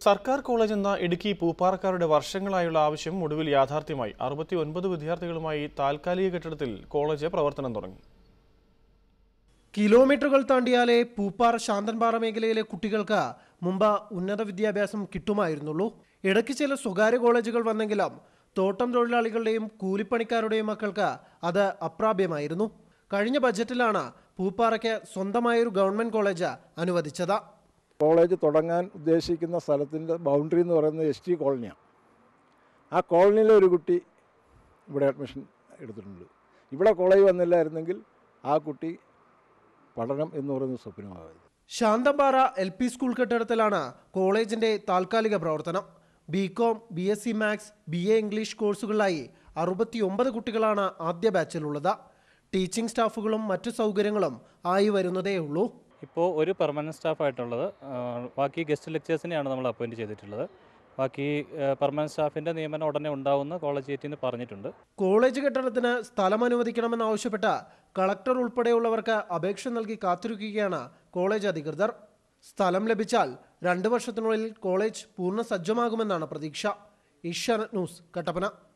സർക്കാർ കോളേജ് എന്ന ഇടുക്കി പൂപ്പാറക്കാരുടെ വർഷങ്ങളായുള്ള ആവശ്യം ഒടുവിൽ യാഥാർത്ഥ്യമായി അറുപത്തി ഒൻപത് വിദ്യാർത്ഥികളുമായി താൽക്കാലിക കെട്ടിടത്തിൽ കോളേജ് പ്രവർത്തനം തുടങ്ങി കിലോമീറ്ററുകൾ താണ്ടിയാലേ പൂപ്പാറ ശാന്തൻപാറ മേഖലയിലെ കുട്ടികൾക്ക് മുമ്പ് ഉന്നത വിദ്യാഭ്യാസം കിട്ടുമായിരുന്നുള്ളൂ ഇടയ്ക്ക് ചില സ്വകാര്യ കോളേജുകൾ വന്നെങ്കിലും തോട്ടം തൊഴിലാളികളുടെയും കൂലിപ്പണിക്കാരുടെയും മക്കൾക്ക് അത് അപ്രാപ്യമായിരുന്നു കഴിഞ്ഞ ബജറ്റിലാണ് പൂപ്പാറയ്ക്ക് സ്വന്തമായൊരു ഗവൺമെന്റ് കോളേജ് അനുവദിച്ചത് കോളേജ് തുടങ്ങാൻ ഉദ്ദേശിക്കുന്ന സ്ഥലത്തിൻ്റെ ബൗണ്ടറി എന്ന് പറയുന്നത് എസ് ടി കോളനിയാണ് ആ കോളനിയിലെ ഒരു കുട്ടി ഇവിടെ അഡ്മിഷൻ എടുത്തിട്ടുണ്ട് ഇവിടെ കോളേജ് വന്നില്ലായിരുന്നെങ്കിൽ ആ കുട്ടി പഠനം എന്ന് പറയുന്ന സ്വപ്നമാകുന്നത് ശാന്തമ്പാറ എൽ പി സ്കൂൾ കെട്ടിടത്തിലാണ് കോളേജിന്റെ താൽക്കാലിക പ്രവർത്തനം B com B S C maths B A English കോഴ്സുകളിലായി അറുപത്തിയൊമ്പത് കുട്ടികളാണ് ആദ്യ ബാച്ചിലുള്ളത് ടീച്ചിങ് സ്റ്റാഫുകളും മറ്റു സൗകര്യങ്ങളും ആയി വരുന്നതേ ഉള്ളൂ ഇപ്പോൾ ഒരു പെർമനൻറ്റ് സ്റ്റാഫായിട്ടുള്ളത് ആ, ബാക്കി ഗസ്റ്റ് ലെക്ചേഴ്സിനെയാണ് നമ്മൾ അപ്പോയിൻറ്റ് ചെയ്തിട്ടുള്ളത് ബാക്കി പെർമനൻറ്റ് സ്റ്റാഫിൻ്റെ നിയമനം ഉടനെ ഉണ്ടാവുമെന്ന് കോളേജ് ഏറ്റിൽ നിന്ന് പറഞ്ഞിട്ടുണ്ട് കോളേജ് കെട്ടിടത്തിന് സ്ഥലം അനുവദിക്കണമെന്നാവശ്യപ്പെട്ട് കളക്ടർ ഉൾപ്പെടെയുള്ളവർക്ക് അപേക്ഷ നൽകി കാത്തിരിക്കുകയാണ് കോളേജ് അധികൃതർ സ്ഥലം ലഭിച്ചാൽ രണ്ട് വർഷത്തിനുള്ളിൽ കോളേജ് പൂർണ്ണ സജ്ജമാകുമെന്നാണ് പ്രതീക്ഷ ഏഷ്യാനെറ്റ് ന്യൂസ് കട്ടപ്പന